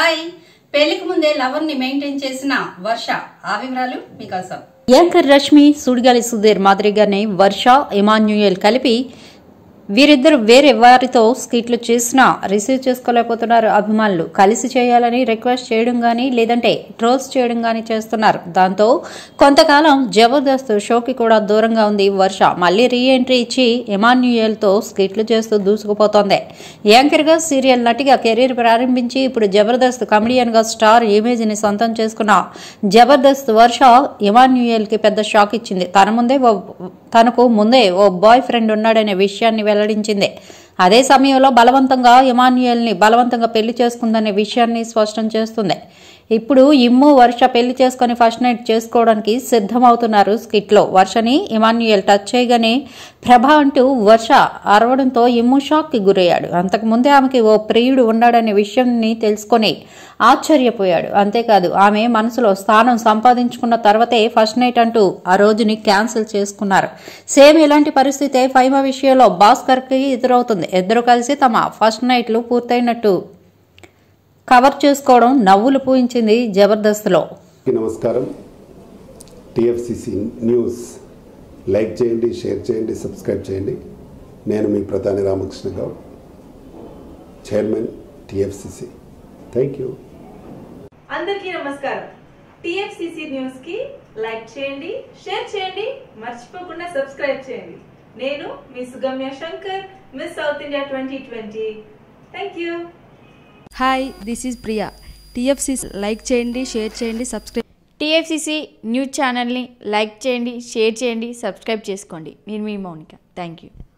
hi పెళ్లికి ముందే lover ని మెయింటైన్ చేసిన వర్ష ఆ వివరాలు మీకోసం యాంకర్ రష్మి సుడిగాలి సుధీర్ మాదిరిగానే వర్ష ఇమాన్యుయల్ కలిపి వీరిద్దరు వేరే వారితో స్కిట్లు చేసినా రిసీవ్ చేసుకోలేకపోతున్నారు అభిమానులు కలిసి చేయాలని రిక్వెస్ట్ చేయడం గానీ లేదంటే ట్రోల్స్ చేయడం గానీ చేస్తున్నారు దాంతో కొంతకాలం జబర్దస్త్ షోకి కూడా దూరంగా ఉంది వర్ష మళ్ళీ రీ ఎంట్రీ ఇచ్చి ఇమాన్యుయల్ తో స్కిట్లు చేస్తూ దూసుకుపోతోంది యాంకర్ గా సీరియల్ నటిగా కెరీర్ ప్రారంభించి ఇప్పుడు జబర్దస్త్ కమెడియన్ గా స్టార్ ఇమేజ్ ని సొంతం చేసుకున్న జబర్దస్త్ వర్ష ఇమాన్యుయల్ కి పెద్ద షాక్ ఇచ్చింది తన ముందే ఓ తనకు ముందే ఓ బాయ్ ఫ్రెండ్ ఉన్నాడనే విషయాన్ని వెల్లడించింది అదే సమయంలో బలవంతంగా ఇమాన్యుయల్ని బలవంతంగా పెళ్లి చేసుకుందనే విషయాన్ని స్పష్టం చేస్తుంది ఇప్పుడు ఇమ్ము వర్ష పెళ్లి చేసుకుని ఫస్ట్ నైట్ చేసుకోవడానికి సిద్ధమవుతున్నారు స్కిట్లో వర్షని ఇమాన్యుయల్ టచ్ చేయగానే ప్రభ అంటూ వర్ష అరవడంతో ఇమ్ము షాక్కి గురయ్యాడు అంతకుముందే ఆమెకి ఓ ప్రియుడు ఉన్నాడనే విషయాన్ని తెలుసుకొని ఆశ్చర్యపోయాడు అంతేకాదు ఆమె మనసులో స్థానం సంపాదించుకున్న తర్వాతే ఫస్ట్ నైట్ అంటూ ఆ రోజుని క్యాన్సిల్ చేసుకున్నారు సేమ్ ఇలాంటి పరిస్థితే ఫైమా విషయంలో భాస్కర్ కి ఎదురవుతుంది ఇద్దరు కలిసి తమ ఫస్ట్ నైట్లు పూర్తయినట్టు కవర్ చేసుకోవడం నవ్వులు పూయించింది జబర్దస్త్లో అందరికీ నమస్కారం టిఎఫ్సిసి న్యూస్ లైక్ చేయండి షేర్ చేయండి సబ్స్క్రైబ్ చేయండి నేను మీ ప్రధాని Ramakrishna Goud chairman TFCC thank you అందరికీ నమస్కారం టిఎఫ్సిసి న్యూస్ కి లైక్ చేయండి షేర్ చేయండి మర్చిపోకుండా సబ్స్క్రైబ్ చేయండి నేను మీ Sugamya Shankar miss South India twenty twenty thank you hi this is Priya TFC like చేయండి షేర్ చేయండి సబ్స్క్రైబ్ టీఎఫ్సిసి న్యూస్ ఛానల్ని లైక్ చేయండి షేర్ చేయండి సబ్స్క్రైబ్ చేసుకోండి నేను మీ మౌనిక థ్యాంక్ యూ